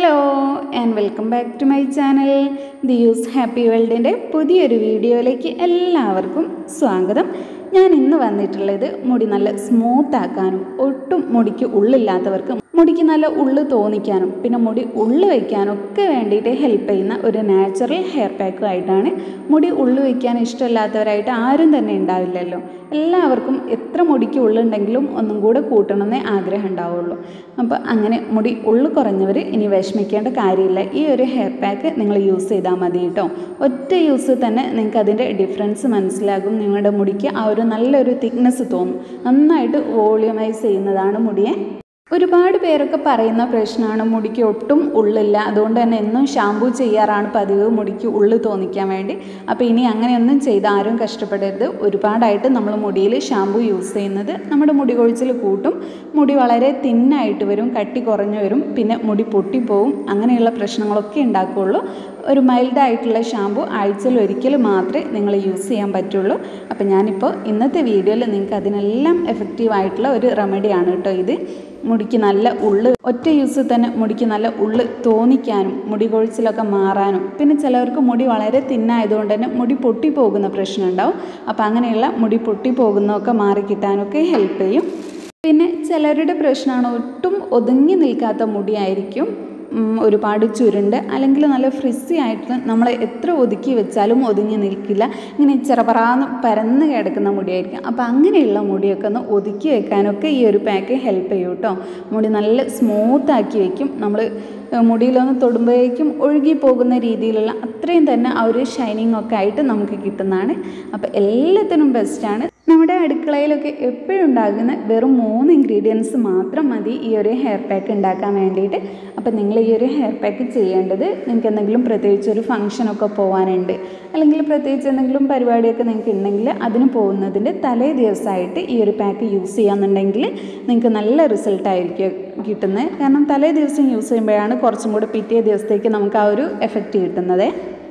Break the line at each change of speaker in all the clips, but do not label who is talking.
hello and welcome back to my channel the use happy വേൾഡിൻ്റെ പുതിയൊരു വീഡിയോയിലേക്ക് എല്ലാവർക്കും സ്വാഗതം ഞാൻ ഇന്ന് വന്നിട്ടുള്ളത് മുടി നല്ല സ്മൂത്ത് ആക്കാനും ഒട്ടും മുടിക്ക് ഉള്ളില്ലാത്തവർക്ക് മുടിക്ക് നല്ല ഉള്ളു തോന്നിക്കാനും പിന്നെ മുടി ഉള്ളു വയ്ക്കാനും ഒക്കെ വേണ്ടിയിട്ട് ഹെൽപ്പ് ചെയ്യുന്ന ഒരു നാച്ചുറൽ ഹെയർ പാക്കുമായിട്ടാണ് മുടി ഉള്ളു വയ്ക്കാൻ ഇഷ്ടമില്ലാത്തവരായിട്ട് ആരും തന്നെ ഉണ്ടാവില്ലല്ലോ എല്ലാവർക്കും എത്ര മുടിക്ക് ഉള്ളുണ്ടെങ്കിലും ഒന്നും കൂടെ കൂട്ടണമെന്നേ ആഗ്രഹം ഉണ്ടാവുള്ളൂ അപ്പോൾ അങ്ങനെ മുടി ഉള്ളു കുറഞ്ഞവർ ഇനി വിഷമിക്കേണ്ട കാര്യമില്ല ഈ ഒരു ഹെയർ പാക്ക് നിങ്ങൾ യൂസ് ചെയ്താൽ മതി കേട്ടോ ഒറ്റ യൂസ് തന്നെ നിങ്ങൾക്ക് അതിൻ്റെ ഡിഫറൻസ് മനസ്സിലാകും നിങ്ങളുടെ മുടിക്ക് ആ ഒരു നല്ലൊരു തിക്നെസ് തോന്നും നന്നായിട്ട് വോളിയമൈസ് ചെയ്യുന്നതാണ് മുടിയെ ഒരുപാട് പേരൊക്കെ പറയുന്ന പ്രശ്നമാണ് മുടിക്ക് ഒട്ടും ഉള്ളില്ല അതുകൊണ്ട് തന്നെ എന്നും ഷാമ്പൂ ചെയ്യാറാണ് പതിവ് മുടിക്ക് ഉള്ളു തോന്നിക്കാൻ വേണ്ടി അപ്പോൾ ഇനി അങ്ങനെയൊന്നും ചെയ്ത് ആരും കഷ്ടപ്പെടരുത് ഒരുപാടായിട്ട് നമ്മൾ മുടിയിൽ ഷാമ്പൂ യൂസ് ചെയ്യുന്നത് നമ്മുടെ മുടി കൊഴിച്ചിൽ കൂട്ടും മുടി വളരെ തിന്നായിട്ട് വരും കട്ടി കുറഞ്ഞു വരും പിന്നെ മുടി പൊട്ടിപ്പോവും അങ്ങനെയുള്ള പ്രശ്നങ്ങളൊക്കെ ഉണ്ടാക്കുകയുള്ളൂ ഒരു മൈൽഡ് ആയിട്ടുള്ള ഷാമ്പു ആഴ്ചയിൽ ഒരിക്കൽ മാത്രമേ നിങ്ങൾ യൂസ് ചെയ്യാൻ പറ്റുള്ളൂ അപ്പോൾ ഞാനിപ്പോൾ ഇന്നത്തെ വീഡിയോയിൽ നിങ്ങൾക്ക് അതിനെല്ലാം എഫക്റ്റീവ് ആയിട്ടുള്ള ഒരു റെമഡിയാണ് കേട്ടോ ഇത് മുടിക്ക് നല്ല ഉള്ള് ഒറ്റ യൂസ് തന്നെ മുടിക്ക് നല്ല ഉള്ള് തോന്നിക്കാനും മുടി കൊഴിച്ചിലൊക്കെ മാറാനും പിന്നെ ചിലവർക്ക് മുടി വളരെ തിന്നായതുകൊണ്ട് തന്നെ മുടി പൊട്ടിപ്പോകുന്ന പ്രശ്നം ഉണ്ടാവും അപ്പോൾ അങ്ങനെയുള്ള മുടി പൊട്ടിപ്പോകുന്നതൊക്കെ മാറി കിട്ടാനൊക്കെ ഹെൽപ്പ് ചെയ്യും പിന്നെ ചിലരുടെ പ്രശ്നമാണ് ഒട്ടും ഒതുങ്ങി നിൽക്കാത്ത മുടിയായിരിക്കും ഒരുപാട് ചുരുണ്ട് അല്ലെങ്കിൽ നല്ല ഫ്രിസി ആയിട്ട് നമ്മൾ എത്ര ഒതുക്കി വെച്ചാലും ഒതുങ്ങി നിൽക്കില്ല ഇങ്ങനെ ചെറുപറാന്ന് പരന്ന് കിടക്കുന്ന മുടിയായിരിക്കും അപ്പോൾ അങ്ങനെയുള്ള മുടിയൊക്കെ ഒന്ന് ഒതുക്കി വെക്കാനൊക്കെ ഈ ഒരു പാക്ക് ഹെൽപ്പ് ചെയ്യും കേട്ടോ മുടി നല്ല സ്മൂത്ത് ആക്കി വെക്കും നമ്മൾ മുടിയിലൊന്ന് തൊടുമ്പോഴേക്കും ഒഴുകി പോകുന്ന രീതിയിലുള്ള അത്രയും തന്നെ ആ ഒരു ഷൈനിങ് ഒക്കെ ആയിട്ട് നമുക്ക് കിട്ടുന്നതാണ് അപ്പോൾ എല്ലാത്തിനും ബെസ്റ്റാണ് നമ്മുടെ അടുക്കളയിലൊക്കെ എപ്പോഴും ഉണ്ടാകുന്ന വെറും മൂന്ന് ഇൻഗ്രീഡിയൻസ് മാത്രം മതി ഈ ഒരു ഹെയർ പാക്ക് ഉണ്ടാക്കാൻ വേണ്ടിയിട്ട് അപ്പോൾ നിങ്ങൾ ഈ ഒരു ഹെയർ പാക്ക് ചെയ്യേണ്ടത് നിങ്ങൾക്ക് എന്തെങ്കിലും പ്രത്യേകിച്ച് ഒരു ഫംഗ്ഷനൊക്കെ പോകാനുണ്ട് അല്ലെങ്കിൽ പ്രത്യേകിച്ച് എന്തെങ്കിലും പരിപാടിയൊക്കെ നിങ്ങൾക്ക് ഉണ്ടെങ്കിൽ അതിന് പോകുന്നതിൻ്റെ തലേ ദിവസമായിട്ട് ഈ ഒരു പാക്ക് യൂസ് ചെയ്യാന്നുണ്ടെങ്കിൽ നിങ്ങൾക്ക് നല്ല റിസൾട്ടായിരിക്കും കിട്ടുന്നത് കാരണം തലേ ദിവസം യൂസ് ചെയ്യുമ്പോഴാണ് കുറച്ചും കൂടെ പിറ്റേ ദിവസത്തേക്ക് നമുക്ക് ആ ഒരു എഫക്റ്റ് കിട്ടുന്നത്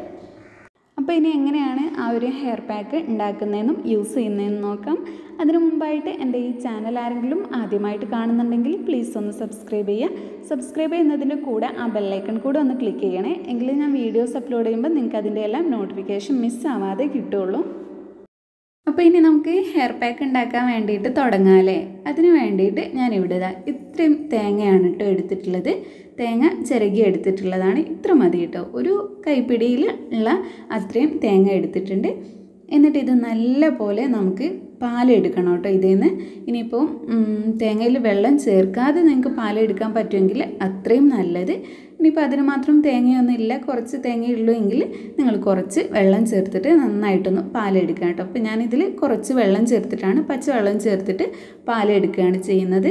അപ്പോൾ ഇനി എങ്ങനെയാണ് ആ ഒരു ഹെയർ പാക്ക് ഉണ്ടാക്കുന്നതെന്നും യൂസ് ചെയ്യുന്നതെന്നും നോക്കാം അതിനു മുമ്പായിട്ട് എൻ്റെ ഈ ചാനൽ ആരെങ്കിലും ആദ്യമായിട്ട് കാണുന്നുണ്ടെങ്കിൽ പ്ലീസ് ഒന്ന് സബ്സ്ക്രൈബ് ചെയ്യുക സബ്സ്ക്രൈബ് ചെയ്യുന്നതിൻ്റെ കൂടെ ആ ബെല്ലൈക്കൺ കൂടെ ഒന്ന് ക്ലിക്ക് ചെയ്യണേ എങ്കിലേ ഞാൻ വീഡിയോസ് അപ്ലോഡ് ചെയ്യുമ്പോൾ നിങ്ങൾക്ക് അതിൻ്റെ എല്ലാം നോട്ടിഫിക്കേഷൻ മിസ്സാവാതെ കിട്ടുള്ളൂ അപ്പോൾ ഇനി നമുക്ക് ഹെയർ പാക്ക് ഉണ്ടാക്കാൻ വേണ്ടിയിട്ട് തുടങ്ങാം അല്ലേ അതിന് വേണ്ടിയിട്ട് ഞാൻ ഇവിടെ ഇതാ ഇത്രയും തേങ്ങയാണ് കേട്ടോ എടുത്തിട്ടുള്ളത് തേങ്ങ ചിരകി എടുത്തിട്ടുള്ളതാണ് ഇത്ര മതി കേട്ടോ ഒരു കൈപ്പിടിയിൽ ഉള്ള അത്രയും തേങ്ങ എടുത്തിട്ടുണ്ട് എന്നിട്ട് ഇത് നല്ല പോലെ നമുക്ക് പാലെടുക്കണം കേട്ടോ ഇതിൽ നിന്ന് ഇനിയിപ്പോൾ തേങ്ങയിൽ വെള്ളം ചേർക്കാതെ നിങ്ങൾക്ക് പാലെടുക്കാൻ പറ്റുമെങ്കിൽ അത്രയും നല്ലത് ഇനിയിപ്പോൾ അതിന് മാത്രം തേങ്ങയൊന്നും ഇല്ല കുറച്ച് തേങ്ങയുള്ളൂ എങ്കിൽ നിങ്ങൾ കുറച്ച് വെള്ളം ചേർത്തിട്ട് നന്നായിട്ടൊന്ന് പാലെടുക്കുക കേട്ടോ അപ്പോൾ ഞാനിതിൽ കുറച്ച് വെള്ളം ചേർത്തിട്ടാണ് പച്ച വെള്ളം ചേർത്തിട്ട് പാലെടുക്കുകയാണ് ചെയ്യുന്നത്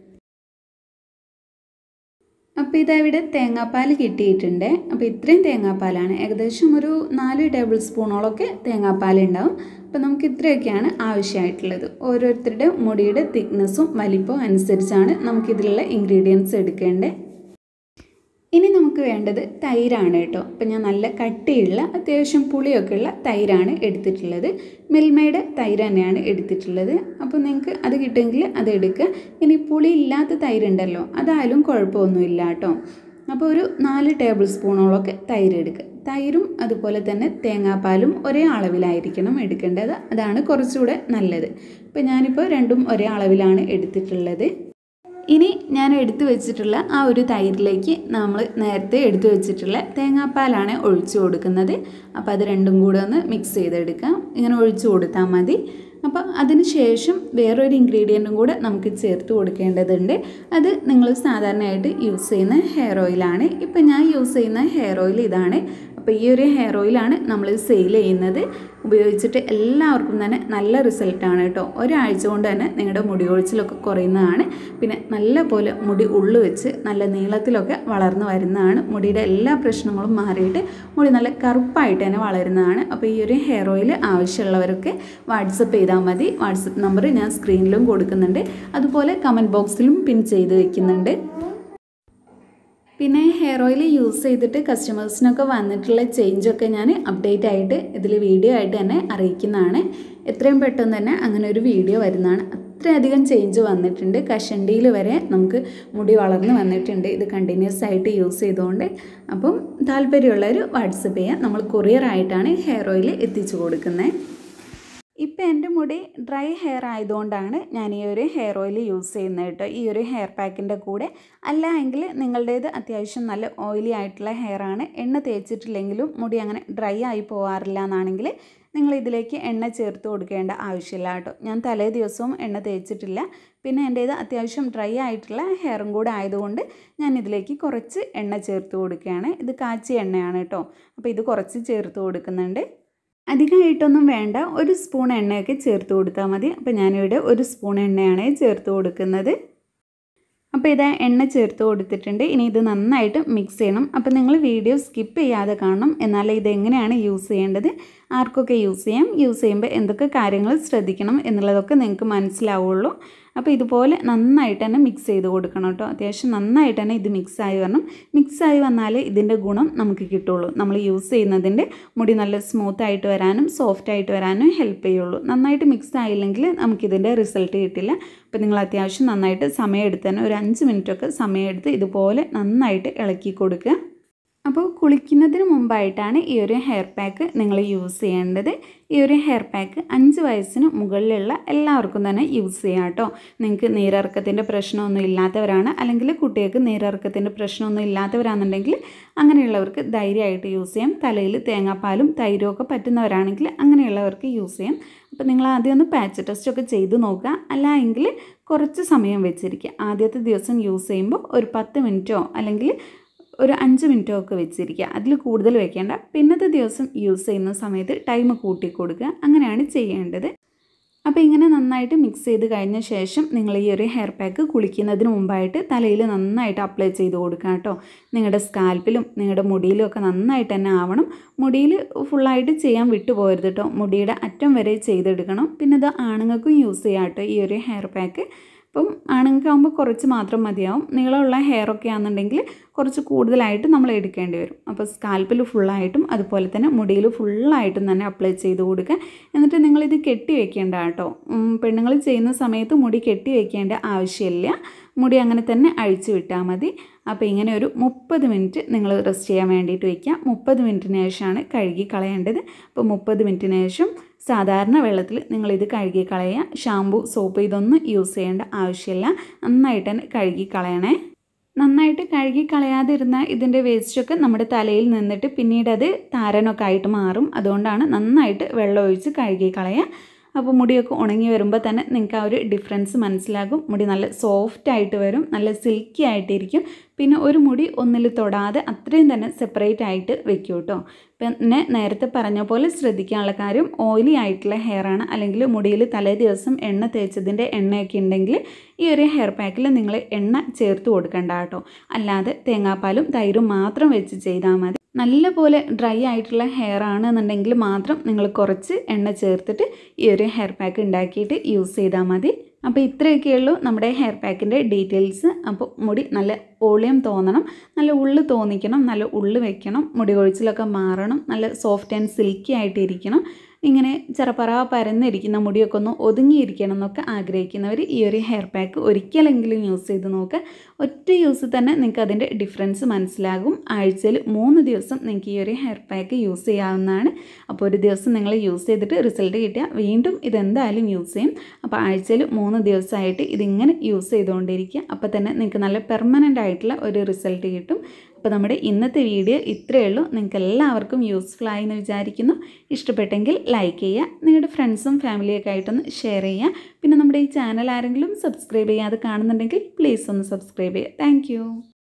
അപ്പോൾ ഇതവിടെ തേങ്ങാപ്പാൽ കിട്ടിയിട്ടുണ്ട് അപ്പോൾ ഇത്രയും തേങ്ങാപ്പാലാണ് ഏകദേശം ഒരു നാല് ടേബിൾ സ്പൂണോളൊക്കെ തേങ്ങാപ്പാൽ ഉണ്ടാവും അപ്പോൾ നമുക്ക് ഇത്രയൊക്കെയാണ് ആവശ്യമായിട്ടുള്ളത് ഓരോരുത്തരുടെ മുടിയുടെ തിക്നെസ്സും വലിപ്പവും അനുസരിച്ചാണ് നമുക്കിതിലുള്ള ഇൻഗ്രീഡിയൻസ് എടുക്കേണ്ടത് ഇനി നമുക്ക് വേണ്ടത് തൈരാണ് കേട്ടോ അപ്പം ഞാൻ നല്ല കട്ടിയുള്ള അത്യാവശ്യം പുളിയൊക്കെ ഉള്ള തൈരാണ് എടുത്തിട്ടുള്ളത് മിൽമയുടെ തൈര് തന്നെയാണ് എടുത്തിട്ടുള്ളത് അപ്പോൾ നിങ്ങൾക്ക് അത് കിട്ടുമെങ്കിൽ അത് എടുക്കുക ഇനി പുളി ഇല്ലാത്ത തൈരുണ്ടല്ലോ അതായാലും കുഴപ്പമൊന്നുമില്ല കേട്ടോ അപ്പോൾ ഒരു നാല് ടേബിൾ സ്പൂണോളൊക്കെ തൈര് എടുക്കുക തൈരും അതുപോലെ തന്നെ തേങ്ങാപ്പാലും ഒരേ അളവിലായിരിക്കണം എടുക്കേണ്ടത് അതാണ് കുറച്ചുകൂടെ നല്ലത് ഇപ്പോൾ ഞാനിപ്പോൾ രണ്ടും ഒരേ അളവിലാണ് എടുത്തിട്ടുള്ളത് ഇനി ഞാൻ എടുത്തു വെച്ചിട്ടുള്ള ആ ഒരു തൈരിലേക്ക് നമ്മൾ നേരത്തെ എടുത്തു വെച്ചിട്ടുള്ള തേങ്ങാപ്പാലാണ് ഒഴിച്ചു കൊടുക്കുന്നത് അപ്പോൾ അത് രണ്ടും കൂടെ ഒന്ന് മിക്സ് ചെയ്തെടുക്കാം ഇങ്ങനെ ഒഴിച്ചു കൊടുത്താൽ മതി അപ്പോൾ അതിന് ശേഷം വേറൊരു ഇൻഗ്രീഡിയൻറ്റും കൂടെ നമുക്ക് ചേർത്ത് കൊടുക്കേണ്ടതുണ്ട് അത് നിങ്ങൾ സാധാരണയായിട്ട് യൂസ് ചെയ്യുന്ന ഹെയർ ഓയിലാണ് ഇപ്പോൾ ഞാൻ യൂസ് ചെയ്യുന്ന ഹെയർ ഓയിൽ ഇതാണ് അപ്പോൾ ഈ ഒരു ഹെയർ ഓയിലാണ് നമ്മൾ സെയിൽ ചെയ്യുന്നത് ഉപയോഗിച്ചിട്ട് എല്ലാവർക്കും തന്നെ നല്ല റിസൾട്ടാണ് കേട്ടോ ഒരാഴ്ച കൊണ്ട് തന്നെ നിങ്ങളുടെ മുടി കൊഴിച്ചിലൊക്കെ കുറയുന്നതാണ് പിന്നെ നല്ല പോലെ മുടി ഉള്ളു വെച്ച് നല്ല നീളത്തിലൊക്കെ വളർന്നു വരുന്നതാണ് മുടിയുടെ എല്ലാ പ്രശ്നങ്ങളും മാറിയിട്ട് മുടി നല്ല കറുപ്പായിട്ട് തന്നെ വളരുന്നതാണ് അപ്പോൾ ഈ ഒരു ഹെയർ ഓയിൽ ആവശ്യമുള്ളവരൊക്കെ വാട്സപ്പ് ചെയ്താൽ മതി വാട്സപ്പ് നമ്പർ ഞാൻ സ്ക്രീനിലും കൊടുക്കുന്നുണ്ട് അതുപോലെ കമൻറ്റ് ബോക്സിലും പിൻ ചെയ്ത് വെക്കുന്നുണ്ട് പിന്നെ ഹെയർ ഓയിൽ യൂസ് ചെയ്തിട്ട് കസ്റ്റമേഴ്സിനൊക്കെ വന്നിട്ടുള്ള ചേഞ്ചൊക്കെ ഞാൻ അപ്ഡേറ്റ് ആയിട്ട് ഇതിൽ വീഡിയോ ആയിട്ട് തന്നെ അറിയിക്കുന്നതാണ് എത്രയും പെട്ടെന്ന് തന്നെ അങ്ങനെ ഒരു വീഡിയോ വരുന്നതാണ് അത്രയധികം ചേഞ്ച് വന്നിട്ടുണ്ട് കഷണ്ടിയിൽ വരെ നമുക്ക് മുടി വളർന്ന് വന്നിട്ടുണ്ട് ഇത് കണ്ടിന്യൂസ് ആയിട്ട് യൂസ് ചെയ്തുകൊണ്ട് അപ്പം താല്പര്യമുള്ളവർ വാട്സപ്പ് ചെയ്യാം നമ്മൾ കൊറിയർ ആയിട്ടാണ് ഹെയർ ഓയിൽ എത്തിച്ചു കൊടുക്കുന്നത് ഇപ്പം എൻ്റെ മുടി ഡ്രൈ ഹെയർ ആയതുകൊണ്ടാണ് ഞാൻ ഈ ഒരു ഹെയർ ഓയിൽ യൂസ് ചെയ്യുന്നത് കേട്ടോ ഈ ഒരു ഹെയർ പാക്കിൻ്റെ കൂടെ അല്ല എങ്കിൽ നിങ്ങളുടേത് അത്യാവശ്യം നല്ല ഓയിലി ആയിട്ടുള്ള ഹെയർ ആണ് എണ്ണ തേച്ചിട്ടില്ലെങ്കിലും മുടി അങ്ങനെ ഡ്രൈ ആയി പോകാറില്ല എന്നാണെങ്കിൽ നിങ്ങൾ ഇതിലേക്ക് എണ്ണ ചേർത്ത് കൊടുക്കേണ്ട ആവശ്യമില്ല കേട്ടോ ഞാൻ തലേ ദിവസവും എണ്ണ തേച്ചിട്ടില്ല പിന്നെ എൻ്റേത് അത്യാവശ്യം ഡ്രൈ ആയിട്ടുള്ള ഹെയറും കൂടെ ആയതുകൊണ്ട് ഞാൻ ഇതിലേക്ക് കുറച്ച് എണ്ണ ചേർത്ത് കൊടുക്കുകയാണ് ഇത് കാച്ചിയ എണ്ണയാണ് കേട്ടോ അപ്പോൾ ഇത് കുറച്ച് ചേർത്ത് കൊടുക്കുന്നുണ്ട് അധികമായിട്ടൊന്നും വേണ്ട ഒരു സ്പൂൺ എണ്ണയൊക്കെ ചേർത്ത് കൊടുത്താൽ മതി അപ്പോൾ ഞാനിവിടെ ഒരു സ്പൂൺ എണ്ണയാണ് ചേർത്ത് കൊടുക്കുന്നത് അപ്പോൾ ഇത് എണ്ണ ചേർത്ത് കൊടുത്തിട്ടുണ്ട് ഇനി ഇത് നന്നായിട്ട് മിക്സ് ചെയ്യണം അപ്പോൾ നിങ്ങൾ വീഡിയോ സ്കിപ്പ് ചെയ്യാതെ കാണണം എന്നാലേ ഇത് എങ്ങനെയാണ് യൂസ് ചെയ്യേണ്ടത് ആർക്കൊക്കെ യൂസ് ചെയ്യാം യൂസ് ചെയ്യുമ്പോൾ എന്തൊക്കെ കാര്യങ്ങൾ ശ്രദ്ധിക്കണം എന്നുള്ളതൊക്കെ നിങ്ങൾക്ക് മനസ്സിലാവുള്ളൂ അപ്പോൾ ഇതുപോലെ നന്നായിട്ട് തന്നെ മിക്സ് ചെയ്ത് കൊടുക്കണം കേട്ടോ അത്യാവശ്യം നന്നായിട്ട് തന്നെ ഇത് മിക്സായി വരണം മിക്സായി വന്നാൽ ഇതിൻ്റെ ഗുണം നമുക്ക് കിട്ടുള്ളൂ നമ്മൾ യൂസ് ചെയ്യുന്നതിൻ്റെ മുടി നല്ല സ്മൂത്ത് ആയിട്ട് വരാനും സോഫ്റ്റ് ആയിട്ട് വരാനും ഹെൽപ്പ് ചെയ്യുള്ളൂ നന്നായിട്ട് മിക്സ് ആയില്ലെങ്കിൽ നമുക്കിതിൻ്റെ റിസൾട്ട് കിട്ടില്ല അപ്പോൾ നിങ്ങൾ അത്യാവശ്യം നന്നായിട്ട് സമയമെടുത്ത് തന്നെ ഒരു അഞ്ച് മിനിറ്റൊക്കെ സമയമെടുത്ത് ഇതുപോലെ നന്നായിട്ട് ഇളക്കി കൊടുക്കുക അപ്പോൾ കുളിക്കുന്നതിന് മുമ്പായിട്ടാണ് ഈ ഒരു ഹെയർ പാക്ക് നിങ്ങൾ യൂസ് ചെയ്യേണ്ടത് ഈ ഒരു ഹെയർ പാക്ക് അഞ്ച് വയസ്സിന് മുകളിലുള്ള എല്ലാവർക്കും തന്നെ യൂസ് ചെയ്യാം കേട്ടോ നിങ്ങൾക്ക് നീരിറക്കത്തിൻ്റെ പ്രശ്നമൊന്നും ഇല്ലാത്തവരാണ് അല്ലെങ്കിൽ കുട്ടികൾക്ക് നീരിറക്കത്തിൻ്റെ പ്രശ്നമൊന്നും ഇല്ലാത്തവരാണെന്നുണ്ടെങ്കിൽ അങ്ങനെയുള്ളവർക്ക് ധൈര്യമായിട്ട് യൂസ് ചെയ്യാം തലയിൽ തേങ്ങാപ്പാലും തൈരും ഒക്കെ പറ്റുന്നവരാണെങ്കിൽ അങ്ങനെയുള്ളവർക്ക് യൂസ് ചെയ്യാം അപ്പോൾ നിങ്ങൾ ആദ്യം ഒന്ന് പാച്ച് ടെസ്റ്റ് ഒക്കെ ചെയ്ത് നോക്കുക അല്ല എങ്കിൽ കുറച്ച് സമയം വെച്ചിരിക്കുക ആദ്യത്തെ ദിവസം യൂസ് ചെയ്യുമ്പോൾ ഒരു പത്ത് മിനിറ്റോ അല്ലെങ്കിൽ ഒരു അഞ്ച് മിനിറ്റോ ഒക്കെ വെച്ചിരിക്കുക അതിൽ കൂടുതൽ വെക്കേണ്ട പിന്നത്തെ ദിവസം യൂസ് ചെയ്യുന്ന സമയത്ത് ടൈം കൂട്ടി കൊടുക്കുക അങ്ങനെയാണ് ചെയ്യേണ്ടത് അപ്പോൾ ഇങ്ങനെ നന്നായിട്ട് മിക്സ് ചെയ്ത് കഴിഞ്ഞ ശേഷം നിങ്ങൾ ഈ ഒരു ഹെയർ പാക്ക് കുളിക്കുന്നതിന് മുമ്പായിട്ട് തലയിൽ നന്നായിട്ട് അപ്ലൈ ചെയ്ത് കൊടുക്കുക കേട്ടോ നിങ്ങളുടെ സ്കാൽപ്പിലും നിങ്ങളുടെ മുടിയിലും ഒക്കെ നന്നായിട്ട് തന്നെ ആവണം മുടിയിൽ ഫുള്ളായിട്ട് ചെയ്യാൻ വിട്ടുപോകരുത് കേട്ടോ മുടിയുടെ അറ്റം വരെ ചെയ്തെടുക്കണം പിന്നെ ഇത് ആണുങ്ങൾക്കും യൂസ് ചെയ്യാം കേട്ടോ ഈ ഒരു ഹെയർ പാക്ക് അപ്പം ആണുങ്ങൾക്കാകുമ്പോൾ കുറച്ച് മാത്രം മതിയാവും നീളമുള്ള ഹെയർ ഒക്കെ ആണെന്നുണ്ടെങ്കിൽ കുറച്ച് കൂടുതലായിട്ട് നമ്മൾ എടുക്കേണ്ടി വരും അപ്പോൾ സ്കാൽപ്പിൽ ഫുള്ളായിട്ടും അതുപോലെ തന്നെ മുടിയിൽ ഫുള്ളായിട്ടും തന്നെ അപ്ലൈ ചെയ്ത് കൊടുക്കുക എന്നിട്ട് നിങ്ങളിത് കെട്ടി വെക്കേണ്ട കേട്ടോ പെണ്ണുങ്ങൾ ചെയ്യുന്ന സമയത്ത് മുടി കെട്ടി വെക്കേണ്ട ആവശ്യമില്ല മുടി അങ്ങനെ തന്നെ അഴിച്ചു വിട്ടാൽ മതി അപ്പോൾ ഇങ്ങനെ ഒരു മുപ്പത് മിനിറ്റ് നിങ്ങൾ റെസ്റ്റ് ചെയ്യാൻ വേണ്ടിയിട്ട് വയ്ക്കുക മുപ്പത് മിനിറ്റിന് ശേഷമാണ് കഴുകി കളയേണ്ടത് അപ്പോൾ മുപ്പത് മിനിറ്റിന് ശേഷം സാധാരണ വെള്ളത്തിൽ നിങ്ങളിത് കഴുകി കളയുക ഷാമ്പു സോപ്പ് ഇതൊന്നും യൂസ് ചെയ്യേണ്ട ആവശ്യമില്ല നന്നായിട്ട് തന്നെ കഴുകി കളയണേ നന്നായിട്ട് കഴുകി കളയാതിരുന്ന ഇതിൻ്റെ വേസ്റ്റൊക്കെ നമ്മുടെ തലയിൽ നിന്നിട്ട് പിന്നീട് അത് താരനൊക്കെ ആയിട്ട് മാറും അതുകൊണ്ടാണ് നന്നായിട്ട് വെള്ളം ഒഴിച്ച് കഴുകി കളയുക അപ്പോൾ മുടിയൊക്കെ ഉണങ്ങി വരുമ്പോൾ തന്നെ നിങ്ങൾക്ക് ആ ഒരു ഡിഫറൻസ് മനസ്സിലാകും മുടി നല്ല സോഫ്റ്റ് ആയിട്ട് വരും നല്ല സിൽക്കി ആയിട്ടിരിക്കും പിന്നെ ഒരു മുടി ഒന്നിൽ തൊടാതെ അത്രയും തന്നെ സെപ്പറേറ്റ് ആയിട്ട് വെക്കും കേട്ടോ പിന്നെ നേരത്തെ പറഞ്ഞ പോലെ ശ്രദ്ധിക്കാനുള്ള കാര്യം ഓയിലി ആയിട്ടുള്ള ഹെയർ ആണ് അല്ലെങ്കിൽ മുടിയിൽ തലേ ദിവസം എണ്ണ തേച്ചതിൻ്റെ എണ്ണയൊക്കെ ഉണ്ടെങ്കിൽ ഈ ഒരു ഹെയർ പാക്കിൽ നിങ്ങൾ എണ്ണ ചേർത്ത് കൊടുക്കണ്ട കേട്ടോ അല്ലാതെ തേങ്ങാപ്പാലും തൈരും മാത്രം വെച്ച് ചെയ്താൽ മതി നല്ലപോലെ ഡ്രൈ ആയിട്ടുള്ള ഹെയർ ആണെന്നുണ്ടെങ്കിൽ മാത്രം നിങ്ങൾ കുറച്ച് എണ്ണ ചേർത്തിട്ട് ഈ ഒരു ഹെയർ പാക്ക് ഉണ്ടാക്കിയിട്ട് യൂസ് ചെയ്താൽ മതി അപ്പോൾ ഇത്രയൊക്കെയുള്ളൂ നമ്മുടെ ഹെയർ പാക്കിൻ്റെ ഡീറ്റെയിൽസ് അപ്പോൾ മുടി നല്ല വോളിയം തോന്നണം നല്ല ഉള്ളു തോന്നിക്കണം നല്ല ഉള്ളു വെക്കണം മുടി കൊഴിച്ചിലൊക്കെ മാറണം നല്ല സോഫ്റ്റ് ആൻഡ് സിൽക്കി ആയിട്ടിരിക്കണം ഇങ്ങനെ ചെറപ്പറ പരന്നിരിക്കുന്ന മുടിയൊക്കെ ഒന്ന് ഒതുങ്ങിയിരിക്കണം എന്നൊക്കെ ആഗ്രഹിക്കുന്നവർ ഈ ഒരു ഹെയർ പാക്ക് ഒരിക്കലെങ്കിലും യൂസ് ചെയ്ത് നോക്കുക ഒറ്റ യൂസ് തന്നെ നിങ്ങൾക്ക് അതിൻ്റെ ഡിഫറൻസ് മനസ്സിലാകും ആഴ്ചയിൽ മൂന്ന് ദിവസം നിങ്ങൾക്ക് ഈ ഒരു ഹെയർ പാക്ക് യൂസ് ചെയ്യാവുന്നതാണ് അപ്പോൾ ഒരു ദിവസം നിങ്ങൾ യൂസ് ചെയ്തിട്ട് റിസൾട്ട് കിട്ടിയാൽ വീണ്ടും ഇതെന്തായാലും യൂസ് ചെയ്യും അപ്പോൾ ആഴ്ചയിൽ മൂന്ന് ദിവസമായിട്ട് ഇതിങ്ങനെ യൂസ് ചെയ്തുകൊണ്ടിരിക്കുക അപ്പോൾ തന്നെ നിങ്ങൾക്ക് നല്ല പെർമനൻ്റ് ആയിട്ടുള്ള ഒരു റിസൾട്ട് കിട്ടും അപ്പോൾ നമ്മുടെ ഇന്നത്തെ വീഡിയോ ഇത്രയേ ഉള്ളൂ നിങ്ങൾക്ക് എല്ലാവർക്കും യൂസ്ഫുൾ ആയി എന്ന് വിചാരിക്കുന്നു ഇഷ്ടപ്പെട്ടെങ്കിൽ ലൈക്ക് ചെയ്യുക നിങ്ങളുടെ ഫ്രണ്ട്സും ഫാമിലിയൊക്കെ ആയിട്ടൊന്ന് ഷെയർ ചെയ്യുക പിന്നെ നമ്മുടെ ഈ ചാനൽ ആരെങ്കിലും സബ്സ്ക്രൈബ് ചെയ്യാതെ കാണുന്നുണ്ടെങ്കിൽ പ്ലീസ് ഒന്ന് സബ്സ്ക്രൈബ് ചെയ്യുക താങ്ക്